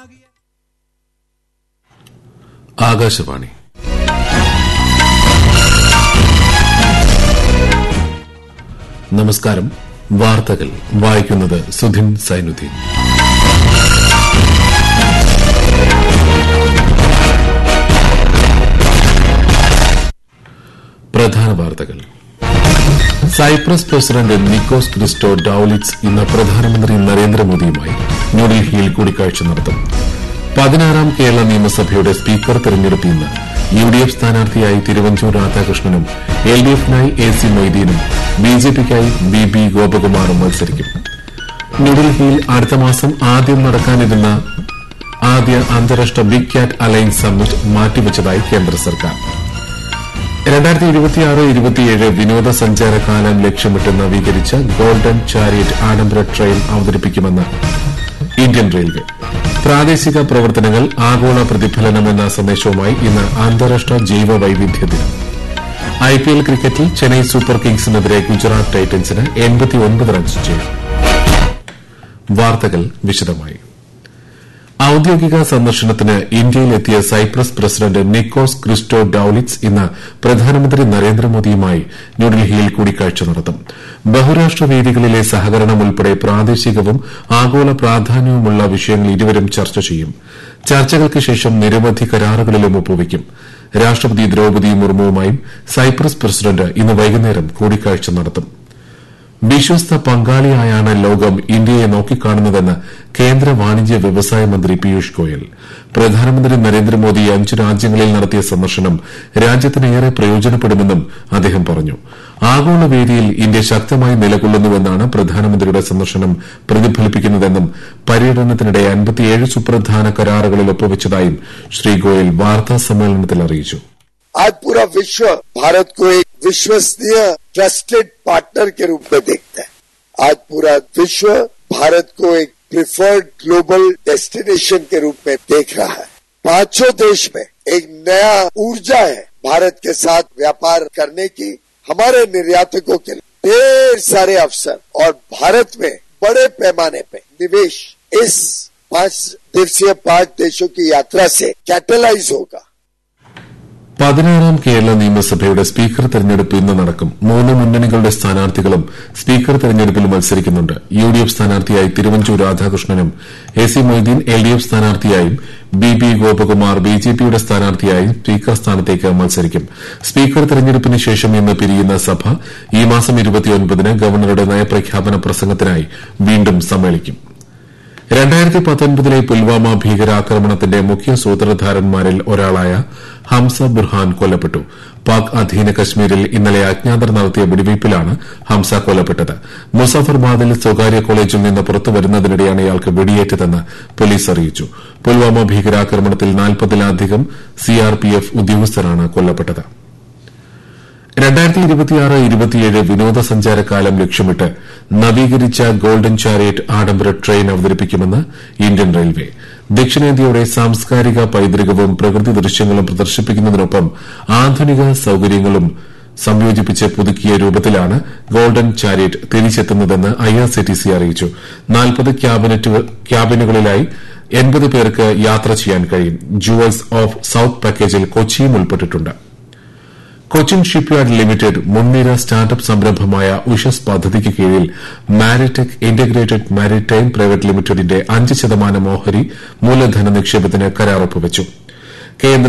ആകാശവാണി നമസ്കാരം വാർത്തകൾ വായിക്കുന്നത് സുധിൻ സൈനുദ്ദീൻ പ്രധാന വാർത്തകൾ Cyprus president Nikos Christodoulides ഇന്ന് പ്രധാനമന്ത്രി നരേന്ദ്രമോദിയുമായി ന്യൂഡൽഹിയിൽ കൂടിക്കാഴ്ച നടത്തും പതിനാറാം കേരള നിയമസഭയുടെ സ്പീക്കർ തെരഞ്ഞെടുപ്പ് ഇന്ന് യു ഡി എഫ് സ്ഥാനാർത്ഥിയായി തിരുവഞ്ചൂർ രാധാകൃഷ്ണനും എൽ ഡി എഫിനായി എ സി മൊയ്തീനും ബി ജെ പിക്കായി ബി ബി ഗോപകുമാറും മത്സരിക്കും ന്യൂഡൽഹിയിൽ അടുത്ത മാസം ആദ്യം നടക്കാനിരുന്ന ആദ്യ അന്താരാഷ്ട്ര ബിഗ് ക്യാറ്റ് അലയൻസ് സമ്മിറ്റ് മാറ്റിവച്ചതായി കേന്ദ്ര സർക്കാർ രണ്ടായിരത്തി ഇരുപത്തിയാറ് ഇരുപത്തിയേഴ് വിനോദസഞ്ചാര കാലം ലക്ഷ്യമിട്ട് നവീകരിച്ച ഗോൾഡൻ ചാരിയറ്റ് ആഡംബര ട്രെയിൻ അവതരിപ്പിക്കുമെന്ന് ഇന്ത്യൻ റെയിൽവേ പ്രാദേശിക പ്രവർത്തനങ്ങൾ ആഗോള പ്രതിഫലനം എന്ന സന്ദേശവുമായി ഇന്ന് അന്താരാഷ്ട്ര ജൈവ വൈവിധ്യ ദിനം ഐപിഎൽ ക്രിക്കറ്റിൽ ചെന്നൈ സൂപ്പർ കിങ്സിനെതിരെ ഗുജറാത്ത് ടൈറ്റൻസിന് റൺസ് ചെയ്തു വാർത്തകൾ വിശദമായി ഔദ്യോഗിക സന്ദർശനത്തിന് ഇന്ത്യയിലെത്തിയ Cyprus president Nikos Christodoulides ഇന്ന് പ്രധാനമന്ത്രി നരേന്ദ്രമോദിയുമായി ന്യൂഡൽഹിയിൽ കൂടിക്കാഴ്ച നടത്തും ബഹുരാഷ്ട്ര വേദികളിലെ സഹകരണം ഉൾപ്പെടെ പ്രാദേശികവും ആഗോള പ്രാധാന്യവുമുള്ള വിഷയങ്ങൾ ഇരുവരും ചർച്ച ചെയ്യും ചർച്ചകൾക്ക് ശേഷം നിരവധി കരാറുകളിലും ഒപ്പുവയ്ക്കും രാഷ്ട്രപതി ദ്രൌപദി മുർമുവുമായും സൈപ്രസ് പ്രസിഡന്റ് ഇന്ന് വൈകുന്നേരം കൂടിക്കാഴ്ച നടത്തും വിശ്വസ്ത പങ്കാളിയായാണ് ലോകം ഇന്ത്യയെ നോക്കിക്കാണുന്നതെന്ന് കേന്ദ്ര വാണിജ്യ വ്യവസായ മന്ത്രി പീയൂഷ് ഗോയൽ പ്രധാനമന്ത്രി നരേന്ദ്രമോദി അഞ്ച് രാജ്യങ്ങളിൽ നടത്തിയ സന്ദർശനം രാജ്യത്തിന് ഏറെ പ്രയോജനപ്പെടുമെന്നും അദ്ദേഹം പറഞ്ഞു ആഗോള വേദിയിൽ ഇന്ത്യ ശക്തമായി നിലകൊള്ളുന്നുവെന്നാണ് പ്രധാനമന്ത്രിയുടെ സന്ദർശനം പ്രതിഫലിപ്പിക്കുന്നതെന്നും പര്യടനത്തിനിടെ അൻപത്തിയേഴ് സുപ്രധാന കരാറുകളിൽ ഒപ്പുവച്ചതായും ശ്രീ ഗോയൽ വാർത്താ സമ്മേളനത്തിൽ അറിയിച്ചു आज पूरा विश्व भारत को एक विश्वसनीय ट्रस्टेड पार्टनर के रूप में देखता है आज पूरा विश्व भारत को एक प्रिफर्ड ग्लोबल डेस्टिनेशन के रूप में देख रहा है पांचों देश में एक नया ऊर्जा है भारत के साथ व्यापार करने की हमारे निर्यातकों के लिए ढेर सारे अवसर और भारत में बड़े पैमाने पे निवेश इस पांच दिवसीय पांच देशों की यात्रा से कैटलाइज होगा പതിനാറാം കേരള നിയമസഭയുടെ സ്പീക്കർ തെരഞ്ഞെടുപ്പ് ഇന്ന് നടക്കും മൂന്ന് മുന്നണികളുടെ സ്ഥാനാർത്ഥികളും സ്പീക്കർ തെരഞ്ഞെടുപ്പിൽ മത്സരിക്കുന്നുണ്ട് യു ഡി എഫ് സ്ഥാനാർത്ഥിയായി തിരുവഞ്ചൂർ രാധാകൃഷ്ണനും A C Moideen L D F സ്ഥാനാർത്ഥിയായും B B Gopakumar B J പിയുടെ സ്ഥാനാർത്ഥിയായും സ്പീക്കർ സ്ഥാനത്തേക്ക് മത്സരിക്കും സ്പീക്കർ തെരഞ്ഞെടുപ്പിന് ശേഷം ഇന്ന് പിരിയുന്ന സഭ ഈ മാസം ഇരുപത്തിയൊൻപതിന് ഗവർണറുടെ നയപ്രഖ്യാപന പ്രസംഗത്തിനായി വീണ്ടും സമ്മേളിക്കും രണ്ടായിരത്തി പത്തൊൻപതിലെ പുൽവാമ ഭീകരാക്രമണത്തിന്റെ മുഖ്യ സൂത്രധാരന്മാരിൽ ഒരാളായ ഹംസ ബുർഹാൻ കൊല്ലപ്പെട്ടു പാക് അധീന കശ്മീരിൽ ഇന്നലെ അജ്ഞാതർ നടത്തിയ വെടിവയ്പിലാണ് ഹംസ കൊല്ലപ്പെട്ടത് മുസാഫർബാദിൽ സ്വകാര്യ കോളേജിൽ നിന്ന് പുറത്തുവരുന്നതിനിടെയാണ് ഇയാൾക്ക് വെടിയേറ്റതെന്ന് പോലീസ് അറിയിച്ചു പുൽവാമ ഭീകരാക്രമണത്തിൽ നാൽപ്പതിലധികം സിആർപിഎഫ് ഉദ്യോഗസ്ഥരാണ് കൊല്ലപ്പെട്ടത് രണ്ടായിരത്തി ഇരുപത്തിയാറ് ഇരുപത്തിയേഴ് വിനോദസഞ്ചാരകാലം ലക്ഷ്യമിട്ട് നവീകരിച്ച ഗോൾഡൻ ചാരിയറ്റ് ആഡംബര ട്രെയിൻ അവതരിപ്പിക്കുമെന്ന് ഇന്ത്യൻ റെയിൽവേ ദക്ഷിണേന്ത്യയുടെ സാംസ്കാരിക പൈതൃകവും പ്രകൃതി ദൃശ്യങ്ങളും പ്രദർശിപ്പിക്കുന്നതിനൊപ്പം ആധുനിക സൌകര്യങ്ങളും സംയോജിപ്പിച്ച് പുതുക്കിയ രൂപത്തിലാണ് ഗോൾഡൻ ചാരിയറ്റ് തിരിച്ചെത്തുന്നതെന്ന് ഐആർസിടിസി അറിയിച്ചു നാൽപ്പത് ക്യാബിനുകളിലായി എൺപത് പേർക്ക് യാത്ര ചെയ്യാൻ കഴിയും ജുവൽസ് ഓഫ് സൌത്ത് പാക്കേജിൽ കൊച്ചിയും ഉൾപ്പെട്ടിട്ടുണ്ട് കൊച്ചിൻ ഷിപ്പ്യാർഡ് ലിമിറ്റഡ് മുൻനിര സ്റ്റാർട്ടപ്പ് സംരംഭമായ ഉഷസ് പദ്ധതിക്ക് കീഴിൽ മാരിടെക് ഇന്റഗ്രേറ്റഡ് മാരിടൈം പ്രൈവറ്റ് ലിമിറ്റഡിന്റെ അഞ്ച് ശതമാനം ഓഹരി മൂലധന നിക്ഷേപത്തിന് കരാർ ഒപ്പുവച്ചു കേന്ദ്ര